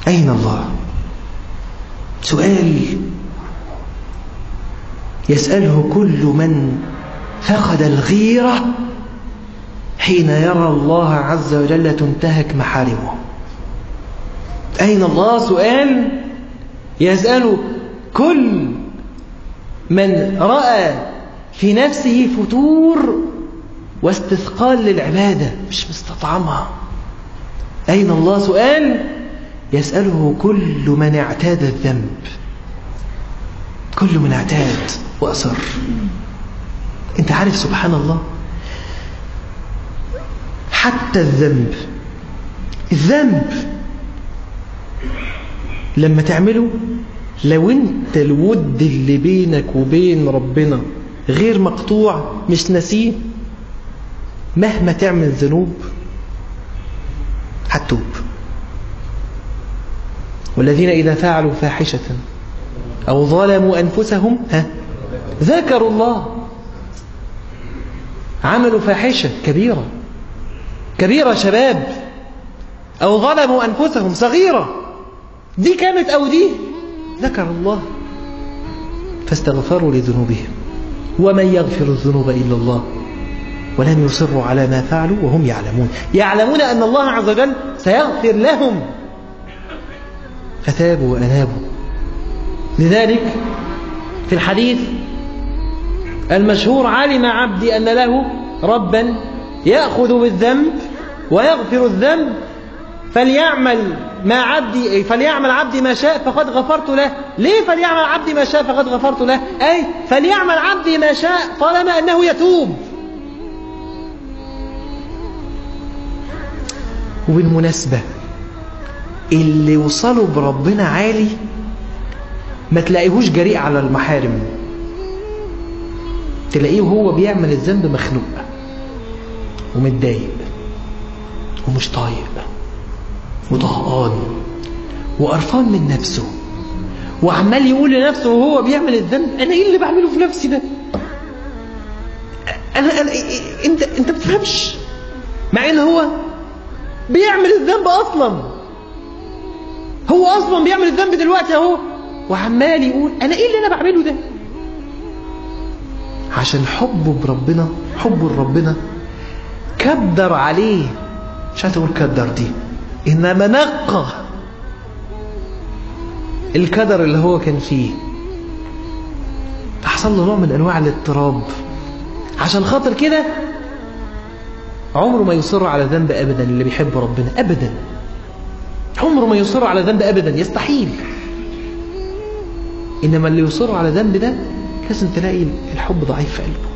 أين الله سؤال يسأله كل من فقد الغيرة حين يرى الله عز وجل تنتهك محارمه أين الله سؤال يسأله كل من رأى في نفسه فتور واستثقال للعبادة مش مستطعمها أين الله سؤال يسأله كل من اعتاد الذنب كل من اعتاد وأصر انت عارف سبحان الله حتى الذنب الذنب لما تعمله لو انت الود اللي بينك وبين ربنا غير مقطوع مش نسيه مهما تعمل ذنوب هتوب والذين إذا فعلوا فاحشة أو ظلموا أنفسهم ها ذكروا الله عملوا فاحشة كبيرة كبيرة شباب أو ظلموا أنفسهم صغيرة دي كانت أو دي ذكر الله فاستغفروا لذنوبهم ومن يغفر الذنوب إلا الله ولم يصروا على ما فعلوا وهم يعلمون يعلمون أن الله عز وجل سيغفر لهم فتابوا وأنابوا لذلك في الحديث المشهور علم عبدي أن له ربا يأخذ بالذنب ويغفر الذنب فليعمل ما عبدي فليعمل عبدي ما شاء فقد غفرت له ليه فليعمل عبدي ما شاء فقد غفرت له أي فليعمل عبدي ما شاء طالما أنه يتوب وبالمناسبة اللي وصلوا بربنا عالي ما تلاقيهوش جريء على المحارم تلاقيه وهو بيعمل الذنب مخنوق ومتضايق ومش طايق وطهقان وقرفان من نفسه وعمال يقول لنفسه وهو بيعمل الذنب انا ايه اللي بعمله في نفسي ده انا, أنا انت انت بتفهمش مع ان هو بيعمل الذنب اصلا هو اصلا بيعمل الذنب دلوقتي اهو وعمال يقول انا ايه اللي انا بعمله ده عشان حبه بربنا حبه لربنا كدر عليه مش عايز اقول كدر دي انما نقى الكدر اللي هو كان فيه حصل له نوع من انواع الاضطراب عشان خاطر كده عمره ما يصر على ذنب ابدا اللي بيحب ربنا ابدا عمره ما يصر على ذنب ابدا يستحيل انما اللي يصر على ذنب ده لازم تلاقي الحب ضعيف في قلبه